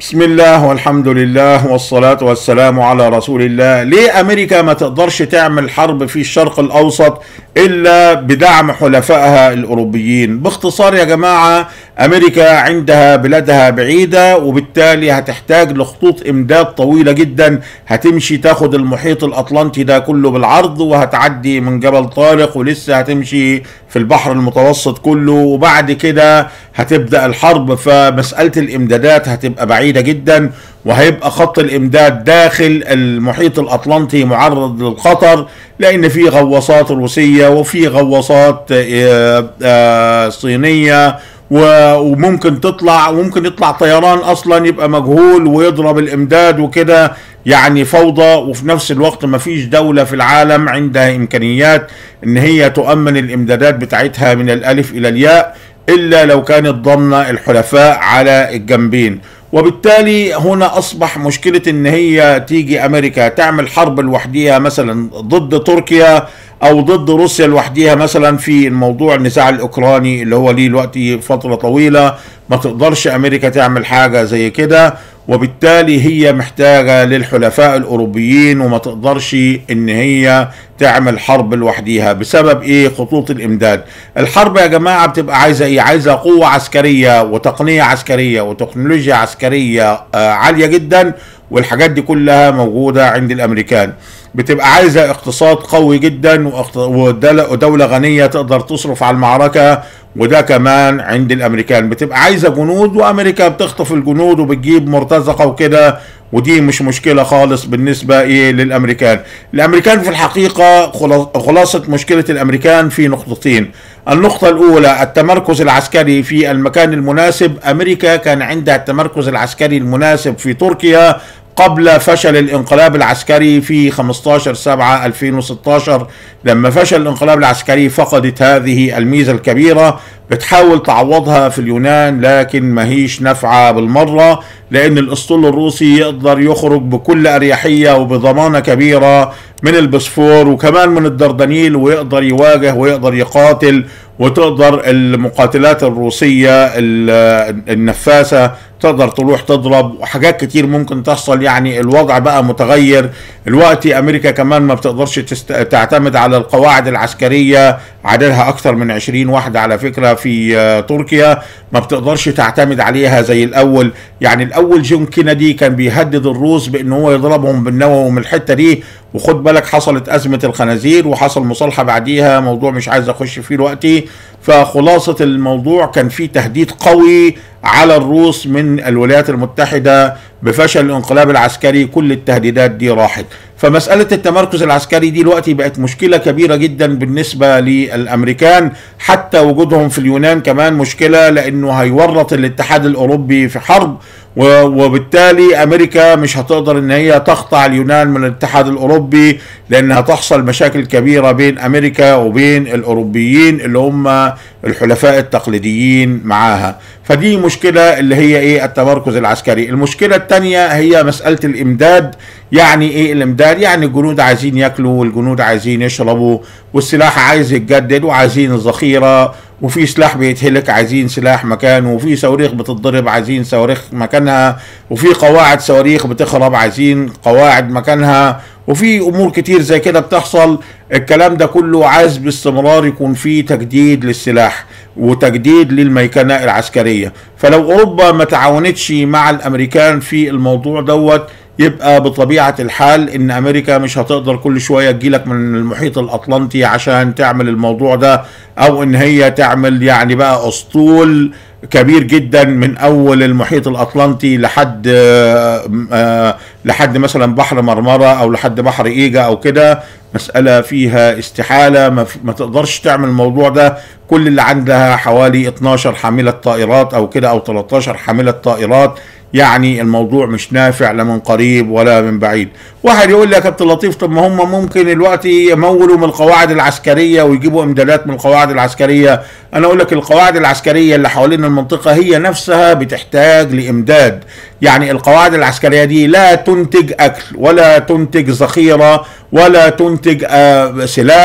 بسم الله والحمد لله والصلاة والسلام على رسول الله ليه أمريكا ما تقدرش تعمل حرب في الشرق الأوسط إلا بدعم حلفائها الأوروبيين باختصار يا جماعة أمريكا عندها بلادها بعيدة وبالتالي هتحتاج لخطوط إمداد طويلة جدا هتمشي تاخد المحيط الأطلنطي ده كله بالعرض وهتعدي من جبل طارق ولسه هتمشي في البحر المتوسط كله وبعد كده هتبدأ الحرب فمسألة الإمدادات هتبقى بعيدة جدا وهيبقى خط الامداد داخل المحيط الاطلنطي معرض للخطر لان في غواصات روسيه وفي غواصات آه، آه، صينيه و- وممكن تطلع وممكن يطلع طيران اصلا يبقى مجهول ويضرب الامداد وكده يعني فوضى وفي نفس الوقت ما فيش دولة في العالم عندها امكانيات ان هي تؤمن الامدادات بتاعتها من الالف الى الياء الا لو كانت ضامنة الحلفاء على الجنبين وبالتالي هنا اصبح مشكلة ان هي تيجي امريكا تعمل حرب لوحديها مثلا ضد تركيا او ضد روسيا لوحديها مثلا في الموضوع النزاع الاوكراني اللي هو ليه الوقت فترة طويلة ما تقدرش امريكا تعمل حاجة زي كده وبالتالي هي محتاجة للحلفاء الاوروبيين وما تقدرش ان هي تعمل حرب لوحديها بسبب ايه خطوط الامداد الحرب يا جماعة بتبقى عايزة ايه عايزة قوة عسكرية وتقنية عسكرية وتكنولوجيا عسكرية آه عالية جدا والحاجات دي كلها موجودة عند الامريكان بتبقى عايزة اقتصاد قوي جدا واقت- ودولة ودولة غنية تقدر تصرف على المعركة وده كمان عند الامريكان بتبقى عايزة جنود وامريكا بتخطف الجنود وبتجيب مرتزقة وكده ودي مش مشكلة خالص بالنسبة ايه للامريكان الامريكان في الحقيقة خلا- خلاصة مشكلة الامريكان في نقطتين النقطة الاولى التمركز العسكري في المكان المناسب امريكا كان عندها التمركز العسكري المناسب في تركيا قبل فشل الانقلاب العسكري في 15 7 2016 لما فشل الانقلاب العسكري فقدت هذه الميزة الكبيرة بتحاول تعوضها في اليونان لكن ما هيش نافعة بالمرة لأن الأسطول الروسي يقدر يخرج بكل أريحية وبضمانة كبيرة من البسفور وكمان من الدردنيل ويقدر يواجه ويقدر يقاتل وتقدر المقاتلات الروسية ال- النفاثة تقدر تروح تضرب وحاجات كتير ممكن تحصل يعني الوضع بقى متغير الوقت امريكا كمان ما بتقدرش تست... تعتمد على القواعد العسكرية عددها اكثر من 20 واحدة على فكرة في آه، تركيا ما بتقدرش تعتمد عليها زي الاول يعني الاول جون كينيدي كان بيهدد الروس بان هو يضربهم بالنووي من الحتة دي وخد بالك حصلت ازمة الخنازير وحصل مصالحة بعديها موضوع مش عايز اخش فيه دلوقتي فخلاصة الموضوع كان في تهديد قوي على الروس من الولايات المتحدة بفشل الانقلاب العسكري كل التهديدات دي راحت فمسألة التمركز العسكري دي دلوقتي بقت مشكلة كبيرة جدا بالنسبة للأمريكان حتى وجودهم في اليونان كمان مشكلة لأنه هيورط الاتحاد الأوروبي في حرب و- وبالتالي امريكا مش هتقدر ان هي تقطع اليونان من الاتحاد الاوروبي لان هتحصل مشاكل كبيره بين امريكا وبين الاوروبيين اللي هم الحلفاء التقليديين معاها فدي مشكله اللي هي ايه التمركز العسكري المشكله الثانيه هي مساله الامداد يعني ايه الامداد يعني الجنود عايزين ياكلوا والجنود عايزين يشربوا والسلاح عايز يتجدد وعايزين الذخيره وفي سلاح بيتهلك عايزين سلاح مكانه وفي صواريخ بتتضرب عايزين صواريخ مكانها وفي قواعد صواريخ بتخرب عايزين قواعد مكانها وفي امور كتير زي كده بتحصل الكلام ده كله عايز باستمرار يكون في تجديد للسلاح وتجديد للميكنة العسكرية فلو اوروبا ما تعاونتش مع الامريكان في الموضوع دوت يبقى بطبيعة الحال ان امريكا مش هتقدر كل شوية تجيلك من المحيط الاطلنطي عشان تعمل الموضوع ده او ان هي تعمل يعني بقى اسطول كبير جدا من اول المحيط الاطلنطي لحد آه، آه، لحد مثلا بحر مرمرة او لحد بحر ايجا او كده مسألة فيها استحالة ما, ف- ما تقدرش تعمل الموضوع ده كل اللي عندها حوالي 12 حاملة طائرات او كده او 13 حاملة طائرات يعني الموضوع مش نافع لا من قريب ولا من بعيد واحد يقول لي يا كابتن لطيف طب ما هم ممكن الوقت يمولوا من القواعد العسكرية ويجيبوا امدادات من القواعد العسكرية انا اقول لك القواعد العسكرية اللي حوالين المنطقة هي نفسها بتحتاج لامداد يعني القواعد العسكرية دي لا تنتج اكل ولا تنتج ذخيرة ولا تنتج آه، سلاح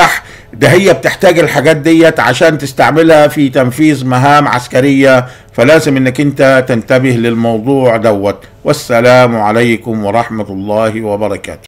ده هي بتحتاج الحاجات ديت عشان تستعملها في تنفيذ مهام عسكرية فلازم انك انت تنتبه للموضوع دوت والسلام عليكم ورحمة الله وبركاته